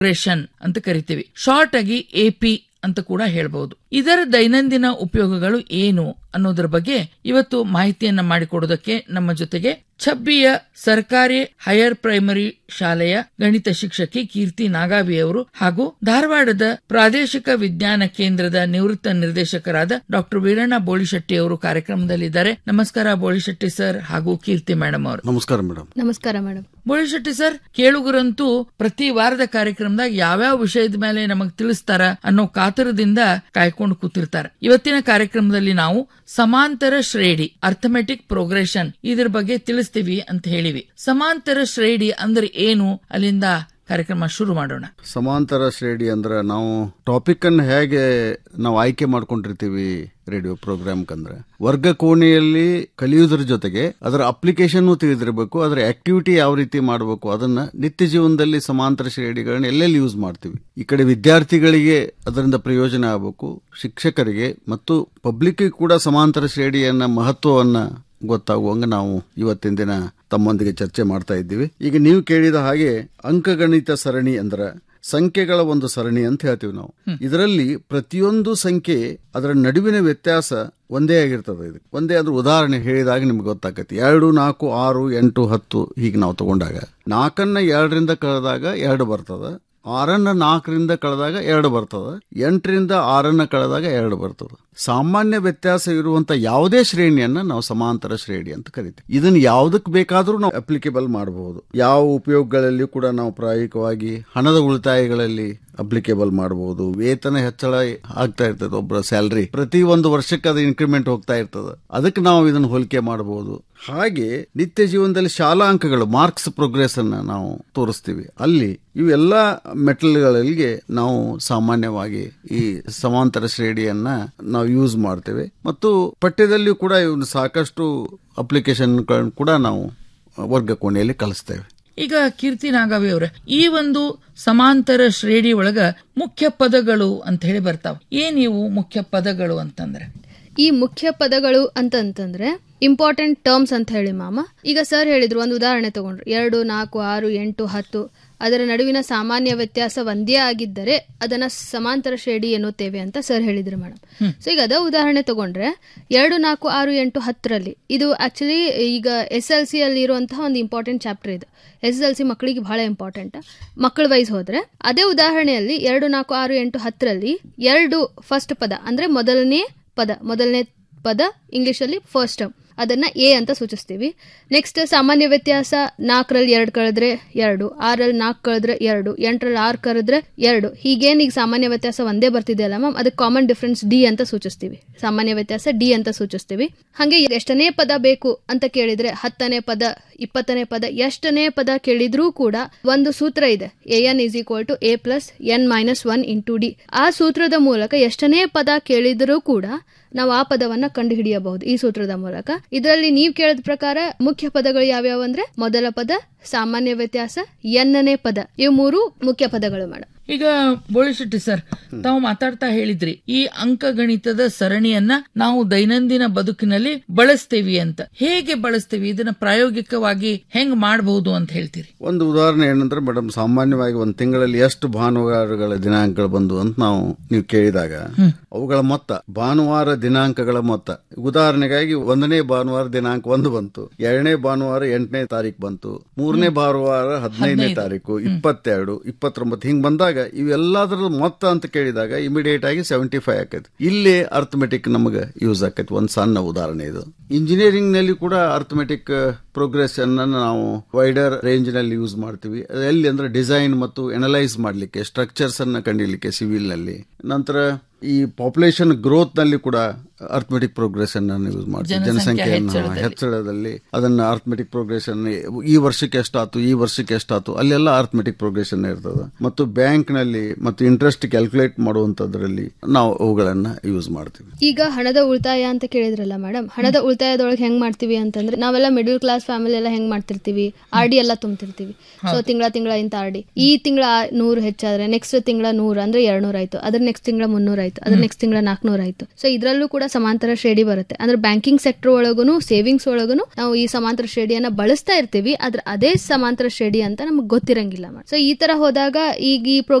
ration ಅಂತ ಕರಿತೀವಿ short ಆಗಿ ಎಪಿ ಅಂತ ಕೂಡ ಹೇಳ್ಬಹುದು ಇದರ ದೈನಂದಿನ ಉಪಯೋಗಗಳು ಏನು ಅನ್ನೋದ್ರ ಬಗ್ಗೆ ಇವತ್ತು ಮಾಹಿತಿಯನ್ನ ಮಾಡಿಕೊಡೋದಕ್ಕೆ ನಮ್ಮ ಜೊತೆಗೆ ಛಬ್ಬಿಯ ಸರ್ಕಾರಿ ಹೈಯರ್ ಪ್ರೈಮರಿ ಶಾಲೆಯ ಗಣಿತ ಶಿಕ್ಷಕಿ ಕೀರ್ತಿ ನಾಗಾವಿ ಅವರು ಹಾಗೂ ಧಾರವಾಡದ ಪ್ರಾದೇಶಿಕ ವಿಜ್ಞಾನ ಕೇಂದ್ರದ ನಿವೃತ್ತ ನಿರ್ದೇಶಕರಾದ ಡಾಕ್ಟರ್ ವೀರಣ್ಣ ಬೋಳಿಶೆಟ್ಟಿ ಅವರು ಕಾರ್ಯಕ್ರಮದಲ್ಲಿದ್ದಾರೆ ನಮಸ್ಕಾರ ಬೋಳಿಶೆಟ್ಟಿ ಸರ್ ಹಾಗೂ ಕೀರ್ತಿ ಮೇಡಮ್ ಅವರು ನಮಸ್ಕಾರ ಮೇಡಮ್ ನಮಸ್ಕಾರ ಮೇಡಮ್ ಬೋಳಿಶೆಟ್ಟಿ ಸರ್ ಕೇಳುಗರಂತೂ ಪ್ರತಿ ವಾರದ ಕಾರ್ಯಕ್ರಮದಾಗ ಯಾವ್ಯಾವ ವಿಷಯದ ಮೇಲೆ ನಮಗ್ ತಿಳಿಸ್ತಾರ ಅನ್ನೋ ಕಾತರದಿಂದ ಕಾಯ್ಕೊಂಡು ಕೂತಿರ್ತಾರೆ ಇವತ್ತಿನ ಕಾರ್ಯಕ್ರಮದಲ್ಲಿ ನಾವು ಸಮಾಂತರ ಶ್ರೇಣಿ ಅರ್ಥಮೆಟಿಕ್ ಪ್ರೋಗ್ರೆಷನ್ ಇದ್ರ ಬಗ್ಗೆ ತಿಳಿಸ್ತೀವಿ ಅಂತ ಹೇಳಿವಿ ಸಮಾಂತರ ಶ್ರೇಣಿ ಅಂದ್ರೆ ಏನು ಅಲ್ಲಿಂದ ಕಾರ್ಯಕ್ರಮ ಶುರು ಮಾಡೋಣ ಸಮಾಂತರ ಶ್ರೇಣಿ ಅಂದ್ರೆ ನಾವು ಟಾಪಿಕ್ ಅನ್ನು ಹೇಗೆ ನಾವು ಆಯ್ಕೆ ಮಾಡ್ಕೊಂಡಿರ್ತೀವಿ ರೇಡಿಯೋ ಪ್ರೋಗ್ರಾಮ್ ಅಂದ್ರೆ ವರ್ಗ ಕೋಣೆಯಲ್ಲಿ ಕಲಿಯುವುದ್ರ ಜೊತೆಗೆ ಅದರ ಅಪ್ಲಿಕೇಶನ್ ತಿಳಿದಿರಬೇಕು ಅದರ ಆಕ್ಟಿವಿಟಿ ಯಾವ ರೀತಿ ಮಾಡಬೇಕು ಅದನ್ನ ನಿತ್ಯ ಜೀವನದಲ್ಲಿ ಸಮಾಂತರ ಶ್ರೇಣಿಗಳನ್ನ ಎಲ್ಲೆಲ್ಲಿ ಯೂಸ್ ಮಾಡ್ತೀವಿ ಈ ಕಡೆ ವಿದ್ಯಾರ್ಥಿಗಳಿಗೆ ಅದರಿಂದ ಪ್ರಯೋಜನ ಆಗಬೇಕು ಶಿಕ್ಷಕರಿಗೆ ಮತ್ತು ಪಬ್ಲಿಕ್ ಕೂಡ ಸಮಾಂತರ ಶ್ರೇಣಿಯನ್ನ ಮಹತ್ವವನ್ನ ಗೊತ್ತಾಗುವಂಗ ನಾವು ಇವತ್ತಿನ ದಿನ ತಮ್ಮೊಂದಿಗೆ ಚರ್ಚೆ ಮಾಡ್ತಾ ಇದ್ದೀವಿ ಈಗ ನೀವು ಕೇಳಿದ ಹಾಗೆ ಅಂಕಗಣಿತ ಸರಣಿ ಅಂದ್ರೆ ಸಂಖ್ಯೆಗಳ ಒಂದು ಸರಣಿ ಅಂತ ಹೇಳ್ತೀವಿ ನಾವು ಇದರಲ್ಲಿ ಪ್ರತಿಯೊಂದು ಸಂಖ್ಯೆ ಅದರ ನಡುವಿನ ವ್ಯತ್ಯಾಸ ಒಂದೇ ಆಗಿರ್ತದೆ ಇದು ಒಂದೇ ಅಂದ್ರೆ ಉದಾಹರಣೆ ಹೇಳಿದಾಗ ನಿಮ್ಗೆ ಗೊತ್ತಾಗತ್ತೆ ಎರಡು ನಾಲ್ಕು ಆರು ಎಂಟು ಹತ್ತು ಹೀಗೆ ನಾವು ತಗೊಂಡಾಗ ನಾಲ್ಕನ್ನ ಎರಡರಿಂದ ಕಳೆದಾಗ ಎರಡು ಬರ್ತದ ಆರನ್ನ ನಾಲ್ಕರಿಂದ ಕಳೆದಾಗ ಎರಡು ಬರ್ತದ ಎಂಟರಿಂದ ಆರನ್ನ ಕಳೆದಾಗ ಎರಡು ಬರ್ತದ ಸಾಮಾನ್ಯ ವ್ಯತ್ಯಾಸ ಇರುವಂತ ಯಾವುದೇ ಶ್ರೇಣಿಯನ್ನ ನಾವು ಸಮಾಂತರ ಶ್ರೇಣಿ ಅಂತ ಕರಿತೀವಿ ಇದನ್ನ ಯಾವುದಕ್ಕೆ ಬೇಕಾದ್ರೂ ನಾವು ಅಪ್ಲಿಕೇಬಲ್ ಮಾಡಬಹುದು ಯಾವ ಉಪಯೋಗಗಳಲ್ಲಿ ಕೂಡ ನಾವು ಪ್ರಾಯೋಗಿಕವಾಗಿ ಹಣದ ಉಳಿತಾಯಗಳಲ್ಲಿ ಅಪ್ಲಿಕೇಬಲ್ ಮಾಡಬಹುದು ವೇತನ ಹೆಚ್ಚಳ ಆಗ್ತಾ ಇರ್ತದೆ ಒಬ್ಬರ ಸ್ಯಾಲ್ರಿ ಪ್ರತಿ ಒಂದು ವರ್ಷಕ್ಕೆ ಅದು ಇನ್ಕ್ರಿಮೆಂಟ್ ಹೋಗ್ತಾ ಇರ್ತದೆ ಅದಕ್ಕೆ ನಾವು ಇದನ್ನು ಹೋಲಿಕೆ ಮಾಡಬಹುದು ಹಾಗೆ ನಿತ್ಯ ಜೀವನದಲ್ಲಿ ಶಾಲಾ ಅಂಕಗಳು ಮಾರ್ಕ್ಸ್ ಪ್ರೋಗ್ರೆಸ್ ಅನ್ನ ನಾವು ತೋರಿಸ್ತೀವಿ ಅಲ್ಲಿ ಇವೆಲ್ಲ ಮೆಟಲ್ಗಳಿಗೆ ನಾವು ಸಾಮಾನ್ಯವಾಗಿ ಈ ಸಮಾಂತರ ಶ್ರೇಣಿಯನ್ನ ನಾವು ಯೂಸ್ ಮಾಡ್ತೇವೆ ಮತ್ತು ಪಠ್ಯದಲ್ಲಿಯೂ ಕೂಡ ಇವನು ಸಾಕಷ್ಟು ಅಪ್ಲಿಕೇಶನ್ ಕೂಡ ನಾವು ವರ್ಗ ಕೋಣೆಯಲ್ಲಿ ಕಲಿಸ್ತೇವೆ ಈಗ ಕೀರ್ತಿ ನಾಗಾವಿ ಅವರ ಈ ಒಂದು ಸಮಾಂತರ ಶ್ರೇಣಿ ಒಳಗ ಮುಖ್ಯ ಪದಗಳು ಅಂತ ಹೇಳಿ ಬರ್ತಾವ ಏನಿವು ಮುಖ್ಯ ಪದಗಳು ಅಂತಂದ್ರೆ ಈ ಮುಖ್ಯ ಪದಗಳು ಅಂತಂತಂದ್ರೆ ಇಂಪಾರ್ಟೆಂಟ್ ಟರ್ಮ್ಸ್ ಅಂತ ಹೇಳಿ ಮಾಮ ಈಗ ಸರ್ ಹೇಳಿದ್ರು ಒಂದು ಉದಾಹರಣೆ ತಗೊಂಡ್ರು ಎರಡು ನಾಲ್ಕು ಆರು ಎಂಟು ಹತ್ತು ಅದರ ನಡುವಿನ ಸಾಮಾನ್ಯ ವ್ಯತ್ಯಾಸ ಒಂದೇ ಆಗಿದ್ದರೆ ಅದನ್ನ ಸಮಾಂತರ ಶ್ರೇಣಿ ಎನ್ನುತ್ತೇವೆ ಅಂತ ಸರ್ ಹೇಳಿದ್ರು ಮೇಡಮ್ ಸೊ ಈಗ ಅದ ಉದಾಹರಣೆ ತಗೊಂಡ್ರೆ ಎರಡು ನಾಲ್ಕು ಆರು ಎಂಟು ಹತ್ತರಲ್ಲಿ ಇದು ಆಕ್ಚುಲಿ ಈಗ ಎಸ್ ಎಲ್ ಸಿ ಅಲ್ಲಿ ಇರುವಂತಹ ಒಂದು ಇಂಪಾರ್ಟೆಂಟ್ ಚಾಪ್ಟರ್ ಇದು ಎಸ್ ಎಲ್ ಸಿ ಮಕ್ಕಳಿಗೆ ಬಹಳ ಇಂಪಾರ್ಟೆಂಟ್ ಮಕ್ಕಳ ವೈಸ್ ಹೋದ್ರೆ ಅದೇ ಉದಾಹರಣೆಯಲ್ಲಿ ಎರಡು ನಾಲ್ಕು ಆರು ಎಂಟು ಹತ್ತರಲ್ಲಿ ಎರಡು ಫಸ್ಟ್ ಪದ ಅಂದ್ರೆ ಮೊದಲನೇ ಪದ ಮೊದಲನೇ ಪದ ಇಂಗ್ಲಿಷ್ ಅಲ್ಲಿ ಫಸ್ಟ್ ಟರ್ಮ್ ಅದನ್ನ ಎ ಅಂತ ಸೂಚಿಸ್ತೀವಿ ನೆಕ್ಸ್ಟ್ ಸಾಮಾನ್ಯ ವ್ಯತ್ಯಾಸ ನಾಲ್ಕರಲ್ಲಿ ಎರಡು ಕಳೆದ್ರೆ ಎರಡು ಆರಲ್ಲಿ ನಾಲ್ಕು ಕಳೆದ್ರೆ ಎರಡು ಎಂಟರಲ್ಲಿ ಆರು ಕಳೆದ್ರೆ ಎರಡು ಹೀಗೇನ್ ಈಗ ಸಾಮಾನ್ಯ ವ್ಯತ್ಯಾಸ ಒಂದೇ ಬರ್ತಿದೆಯಲ್ಲ ಮ್ಯಾಮ್ ಅದಕ್ಕೆ ಕಾಮನ್ ಡಿಫ್ರೆನ್ಸ್ ಡಿ ಅಂತ ಸೂಚಿಸ್ತೀವಿ ಸಾಮಾನ್ಯ ವ್ಯತ್ಯಾಸ ಡಿ ಅಂತ ಸೂಚಿಸ್ತೀವಿ ಹಾಗೆ ಎಷ್ಟನೇ ಪದ ಬೇಕು ಅಂತ ಕೇಳಿದ್ರೆ ಹತ್ತನೇ ಪದ ಇಪ್ಪತ್ತನೇ ಪದ ಎಷ್ಟನೇ ಪದ ಕೇಳಿದ್ರೂ ಕೂಡ ಒಂದು ಸೂತ್ರ ಇದೆ A N is equal to A plus N minus one into D ಆ ಸೂತ್ರದ ಮೂಲಕ ಎಷ್ಟನೇ ಪದ ಕೇಳಿದ್ರೂ ಕೂಡ ನಾವು ಆ ಪದವನ್ನ ಕಂಡು ಹಿಡಿಯಬಹುದು ಈ ಸೂತ್ರದ ಮೂಲಕ ಇದರಲ್ಲಿ ನೀವು ಕೇಳಿದ ಪ್ರಕಾರ ಮುಖ್ಯ ಪದಗಳು ಯಾವ್ಯಾವ ಅಂದ್ರೆ ಮೊದಲ ಪದ ಸಾಮಾನ್ಯ ವ್ಯತ್ಯಾಸ ಎನ್ನನೇ ಪದ ಇವು ಮೂರು ಮುಖ್ಯ ಪದಗಳು ಮೇಡಮ್ ಈಗ ಬೋಳಿಶೆಟ್ಟಿ ಸರ್ ತಾವು ಮಾತಾಡ್ತಾ ಹೇಳಿದ್ರಿ ಈ ಅಂಕಗಣಿತದ ಸರಣಿಯನ್ನ ನಾವು ದೈನಂದಿನ ಬದುಕಿನಲ್ಲಿ ಬಳಸ್ತೇವಿ ಅಂತ ಹೇಗೆ ಬಳಸ್ತೀವಿ ಇದನ್ನ ಪ್ರಾಯೋಗಿಕವಾಗಿ ಹೆಂಗ್ ಮಾಡಬಹುದು ಅಂತ ಹೇಳ್ತೀರಿ ಒಂದು ಉದಾಹರಣೆ ಏನಂದ್ರೆ ಮೇಡಮ್ ಸಾಮಾನ್ಯವಾಗಿ ಒಂದು ತಿಂಗಳಲ್ಲಿ ಎಷ್ಟು ಭಾನುವಾರಗಳ ದಿನಾಂಕಗಳು ಬಂದು ಅಂತ ನಾವು ನೀವು ಕೇಳಿದಾಗ ಅವುಗಳ ಮೊತ್ತ ಭಾನುವಾರ ದಿನಾಂಕಗಳ ಮೊತ್ತ ಉದಾಹರಣೆಗಾಗಿ ಒಂದನೇ ಭಾನುವಾರ ದಿನಾಂಕ ಒಂದು ಬಂತು ಎರಡನೇ ಭಾನುವಾರ ಎಂಟನೇ ತಾರೀಕು ಬಂತು ಮೂರನೇ ಭಾನುವಾರ ಹದಿನೈದನೇ ತಾರೀಕು ಇಪ್ಪತ್ತೆರಡು ಇಪ್ಪತ್ತೊಂಬತ್ತು ಹಿಂಗ್ ಬಂದಾಗ ಇವೆಲ್ಲದರ ಮೊತ್ತ ಅಂತ ಕೇಳಿದಾಗ ಇಮಿಡಿಯೇಟ್ ಆಗಿ ಸೆವೆಂಟಿ ಫೈವ್ ಆಕೈತಿ ಇಲ್ಲೇ ಅರ್ಥಮೆಟಿಕ್ ನಮಗೆ ಯೂಸ್ ಆಕೈತಿ ಒಂದು ಸಣ್ಣ ಉದಾಹರಣೆ ಇದು ಇಂಜಿನಿಯರಿಂಗ್ ನಲ್ಲಿ ಕೂಡ ಅರ್ಥಮೆಟಿಕ್ ಪ್ರೋಗ್ರೆಸ್ ಅನ್ನ ನಾವು ವೈಡರ್ ರೇಂಜ್ ನಲ್ಲಿ ಯೂಸ್ ಮಾಡ್ತೀವಿ ಅದು ಎಲ್ಲಿ ಅಂದ್ರೆ ಡಿಸೈನ್ ಮತ್ತು ಎನಲೈಸ್ ಮಾಡಲಿಕ್ಕೆ ಸ್ಟ್ರಕ್ಚರ್ಸ್ ಅನ್ನ ಕಂಡಿಡ್ಲಿಕ್ಕೆ ಸಿವಿಲ್ ನಲ್ಲಿ ನಂತರ ಈ ಪಾಪ್ಯುಲೇಷನ್ ಗ್ರೋತ್ ನಲ್ಲಿ ಕೂಡ ಅರ್ಥಮೆಟಿಕ್ ಪ್ರೋಗ್ರೆಸ್ ಅನ್ನು ಯೂಸ್ ಮಾಡ್ತೀವಿ ಜನಸಂಖ್ಯೆಯನ್ನು ಹೆಚ್ಚಳದಲ್ಲಿ ಅದನ್ನ ಅರ್ಥಮೆಟಿಕ್ ಪ್ರೋಗ್ರೆಷನ್ ಈ ವರ್ಷಕ್ಕೆ ಎಷ್ಟಾತು ಈ ವರ್ಷಕ್ಕೆ ಎಷ್ಟಾತು ಅಲ್ಲೆಲ್ಲ ಅರ್ಥಮೆಟಿಕ್ ಪ್ರೋಗ್ರೆಷನ್ ಇರ್ತದೆ ಮತ್ತು ಬ್ಯಾಂಕ್ ನಲ್ಲಿ ಮತ್ತು ಇಂಟ್ರೆಸ್ಟ್ ಕ್ಯಾಲ್ಕುಲೇಟ್ ಮಾಡುವಂತದ್ರಲ್ಲಿ ನಾವು ಅವುಗಳನ್ನ ಯೂಸ್ ಮಾಡ್ತೀವಿ ಈಗ ಹಣದ ಉಳಿತಾಯ ಅಂತ ಕೇಳಿದ್ರಲ್ಲ ಮೇಡಮ್ ಹಣದ ಉಳಿತಾಯದೊಳಗೆ ಹೆಂಗ್ ಮಾಡ್ತೀವಿ ಅಂತಂದ್ರೆ ನಾವೆಲ್ಲ ಮಿಡಲ್ ಕ್ಲಾಸ್ ಕ್ಲಾಸ್ ಫ್ಯಾಮಿಲಿ ಎಲ್ಲ ಹೆಂಗ್ ಮಾಡ್ತಿರ್ತೀವಿ ಆರ್ ಡಿ ಎಲ್ಲ ತುಂಬ್ತಿರ್ತೀವಿ ಸೊ ತಿಂಗಳ ತಿಂಗಳ ಇಂತ ಆರ್ ಡಿ ಈ ತಿಂಗಳ ನೂರು ಹೆಚ್ಚಾದ್ರೆ ನೆಕ್ಸ್ಟ್ ತಿಂಗಳ ನೂರು ಅಂದ್ರೆ ಎರಡ್ನೂರ ಆಯ್ತು ಅದ್ರ ನೆಕ್ಸ್ಟ್ ತಿಂಗಳ ಮುನ್ನೂರ ಆಯ್ತು ಅದ್ರ ನೆಕ್ಸ್ಟ್ ತಿಂಗಳ ನಾಲ್ಕನೂರ ಆಯ್ತು ಸೊ ಇದ್ರಲ್ಲೂ ಕೂಡ ಸಮಾಂತರ ಶ್ರೇಣಿ ಬರುತ್ತೆ ಅಂದ್ರೆ ಬ್ಯಾಂಕಿಂಗ್ ಸೆಕ್ಟರ್ ಒಳಗುನು ಸೇವಿಂಗ್ಸ್ ಒಳಗುನು ನಾವು ಈ ಸಮಾಂತರ ಶ್ರೇಣಿಯನ್ನ ಬಳಸ್ತಾ ಇರ್ತೀವಿ ಆದ್ರೆ ಅದೇ ಸಮಾಂತರ ಶ್ರೇಣಿ ಅಂತ ನಮ್ಗೆ ಗೊತ್ತಿರಂಗಿಲ್ಲ ಸೊ ಈ ತರ ಹೋದಾಗ ಈಗ ಈ